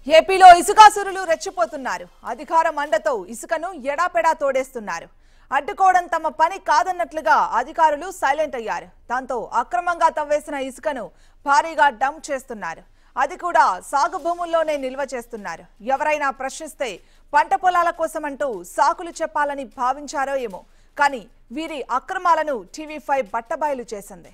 ఏపీలో ఇసుకాసురులు రెచ్చిపోతున్నారు అధికార మండతో ఇసుకను ఎడాపెడా తోడేస్తున్నారు అడ్డుకోవడం తమ పని కాదన్నట్లుగా అధికారులు సైలెంట్ అయ్యారు దాంతో అక్రమంగా తవ్వేసిన ఇసుకను భారీగా డంప్ చేస్తున్నారు అది కూడా సాగు భూముల్లోనే నిల్వ చేస్తున్నారు ఎవరైనా ప్రశ్నిస్తే పంట పొలాల కోసమంటూ సాకులు చెప్పాలని భావించారో ఏమో కానీ వీరి అక్రమాలను టీవీ ఫైవ్ బట్టబయలు చేసింది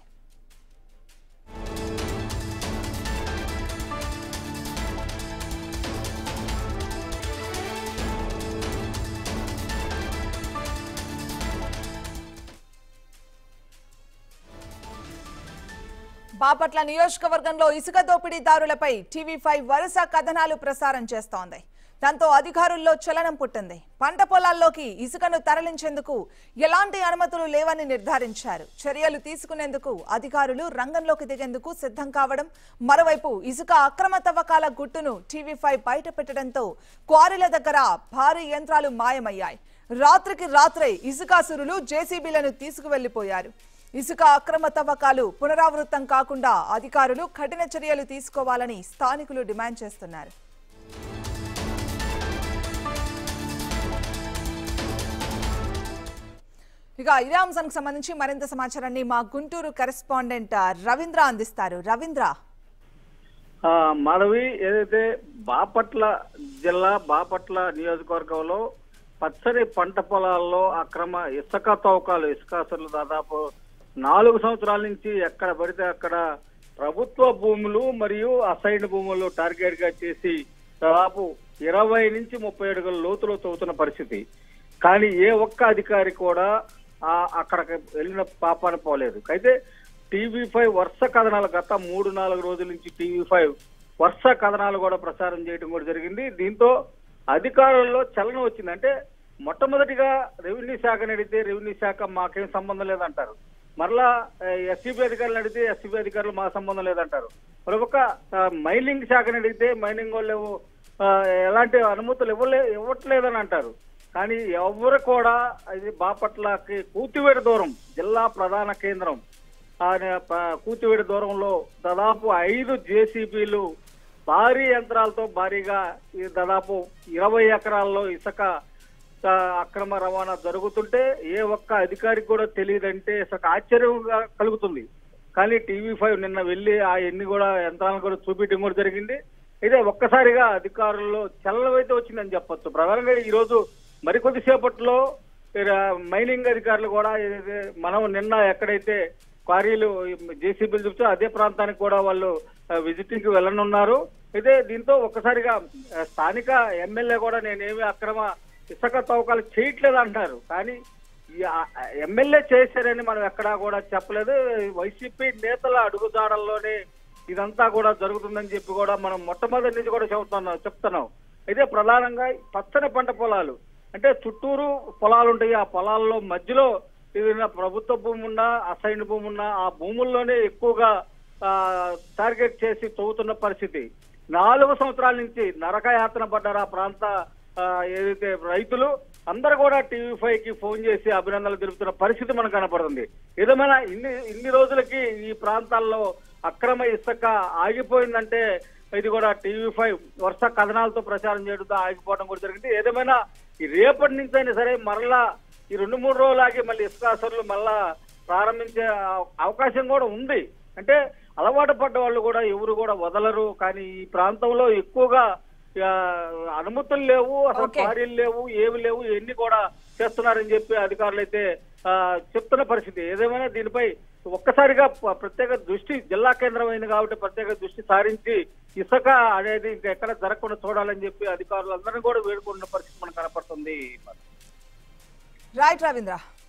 బాపట్ల నియోజకవర్గంలో ఇసుక దోపిడీదారులపై టీవీ ఫైవ్ వరుస కథనాలు ప్రసారం చేస్తోంది దాంతో అధికారుల్లో చలనం పుట్టింది పంట పొలాల్లోకి ఇసుకను తరలించేందుకు ఎలాంటి అనుమతులు లేవని నిర్ధారించారు చర్యలు తీసుకునేందుకు అధికారులు రంగంలోకి దిగేందుకు సిద్ధం కావడం మరోవైపు ఇసుక అక్రమ తవ్వకాల గుట్టును టీవీ ఫైవ్ బయట పెట్టడంతో క్వారీల దగ్గర భారీ యంత్రాలు మాయమయ్యాయి రాత్రికి రాత్రే ఇసుకాసురులు జేసీబీలను తీసుకువెళ్లిపోయారు ఇసుక అక్రమ తవ్వకాలు పునరావృతం కాకుండా అధికారులు కఠిన చర్యలు తీసుకోవాలని స్థానికులు డిమాండ్ చేస్తున్నారు ఇక ఇదే అంశానికి సంబంధించి మరింత సమాచారాన్ని మా గుంటూరు కరెస్పాండెంట్ రవీంద్ర అందిస్తారు రవీంద్ర ఆ, మాధవి ఏదైతే బాపట్ల జిల్లా బాపట్ల నియోజకవర్గంలో పచ్చని పంట పొలాల్లో అక్రమ ఇసుక తవ్వకాలు ఇసుకాసులు దాదాపు నాలుగు సంవత్సరాల నుంచి ఎక్కడ పడితే అక్కడ ప్రభుత్వ భూములు మరియు అసైన్ భూములు టార్గెట్ గా చేసి దాదాపు ఇరవై నుంచి ముప్పై అడుగుల లోతులో తవ్వుతున్న పరిస్థితి కానీ ఏ ఒక్క అధికారి కూడా ఆ అక్కడికి వెళ్ళిన పాపాన పోలేదు అయితే టీవీ ఫైవ్ వరుస కథనాలు గత మూడు నాలుగు రోజుల నుంచి టీవీ ఫైవ్ వరుస కథనాలు కూడా ప్రసారం చేయడం కూడా జరిగింది దీంతో అధికారుల్లో చలనం వచ్చింది అంటే మొట్టమొదటిగా రెవెన్యూ శాఖని అడిగితే రెవెన్యూ శాఖ మాకేం సంబంధం లేదంటారు మరలా ఎస్సీబీ అధికారులు అడిగితే ఎస్సీబీ అధికారులు మా సంబంధం లేదంటారు మరొక ఆ, మైనింగ్ శాఖని అడిగితే మైనింగ్ వాళ్ళు ఆ, ఎలాంటి అనుమతులు ఇవ్వలే ఇవ్వట్లేదని అంటారు కానీ ఎవరు కూడా ఇది బాపట్లకి కూతివేడు దూరం జిల్లా ప్రధాన కేంద్రం ఆ ప- కూతివేడు దూరంలో దాదాపు ఐదు జేసీబీలు భారీ యంత్రాలతో భారీగా ఈ దాదాపు ఇరవై ఎకరాల్లో ఇసుక ఆ, అక్రమ రవాణా జరుగుతుంటే ఏ ఒక్క అధికారికి కూడా తెలియదంటే ఇసుక ఆశ్చర్యంగా కలుగుతుంది కానీ టీవీ ఫైవ్ నిన్న వెళ్ళి ఆ ఎన్ని కూడా యంత్రాలను కూడా చూపించడం కూడా జరిగింది అయితే ఒక్కసారిగా అధికారుల్లో చల్లవైతే వచ్చిందని చెప్పొచ్చు ప్రధానంగా ఈ రోజు మరికొద్ది సేపట్లో ఇక మైనింగ్ అధికారులు కూడా ఏదైతే మనం నిన్న ఎక్కడైతే క్వారీలు జేసీబీలు చూపితే అదే ప్రాంతానికి కూడా వాళ్ళు విజిటింగ్ కి వెళ్ళనున్నారు అయితే దీంతో ఒక్కసారిగా ఆ, స్థానిక ఎమ్మెల్యే కూడా నేనేమి అక్రమ ఇసుక తవ్వకాలు చేయట్లేదు అంటారు కానీ ఈ ఆ- ఆ ఎమ్మెల్యే చేశారని మనం ఎక్కడా కూడా చెప్పలేదు వైసీపీ నేతల అడుగుజాడల్లోనే ఇదంతా కూడా జరుగుతుందని చెప్పి కూడా మనం మొట్టమొదటి నుంచి కూడా చెబుతున్నాం చెప్తున్నాం అయితే ప్రధానంగా పచ్చని పంట పొలాలు అంటే చుట్టూరు పొలాలు ఉంటాయి ఆ పొలాల్లో మధ్యలో ఏదైనా ప్రభుత్వ భూమి ఉన్నా అసైన్ భూమి ఉన్నా ఆ భూముల్లోనే ఎక్కువగా ఆ, టార్గెట్ చేసి తవ్వుతున్న పరిస్థితి నాలుగు సంవత్సరాల నుంచి నరకయాతన పడ్డారు ఆ ప్రాంత ఆ, ఏదైతే రైతులు అందరు కూడా టీవీ ఫైవ్ కి ఫోన్ చేసి అభినందనలు తెలుపుతున్న పరిస్థితి మనకు కనపడుతుంది ఏదేమైనా ఇన్ని ఇన్ని రోజులకి ఈ ప్రాంతాల్లో అక్రమ ఇసుక ఆగిపోయిందంటే ఇది కూడా టీవీ ఫైవ్ వరుస కథనాలతో ప్రచారం చేయడంతో ఆగిపోవడం కూడా జరిగింది ఏదేమైనా ఈ రేపటి నుంచి అయినా సరే మరలా ఈ రెండు మూడు రోజులు ఆగి మళ్ళీ ఇసుకాసరులు మళ్ళా ప్రారంభించే అవ- అవకాశం కూడా ఉంది అంటే అలవాటు పడ్డ వాళ్ళు కూడా ఎవరు కూడా వదలరు కానీ ఈ ప్రాంతంలో ఎక్కువగా ఆ, అనుమతులు లేవు అసలు Okay. క్వారీలు లేవు ఏమి లేవు ఎన్ని కూడా చేస్తున్నారని చెప్పి అధికారులు అయితే ఆ, చెప్తున్న పరిస్థితి ఏదేమైనా దీనిపై ఒక్కసారిగా ప- ప్రత్యేక దృష్టి జిల్లా కేంద్రం అయింది కాబట్టి ప్రత్యేక దృష్టి సారించి ఇసుక అనేది ఇంకా ఎక్కడ జరగకుండా చూడాలని చెప్పి అధికారులు అందరినీ కూడా వేడుకుంటున్న పరిస్థితి మనకు కనపడుతుంది రైట్ రవీంద్ర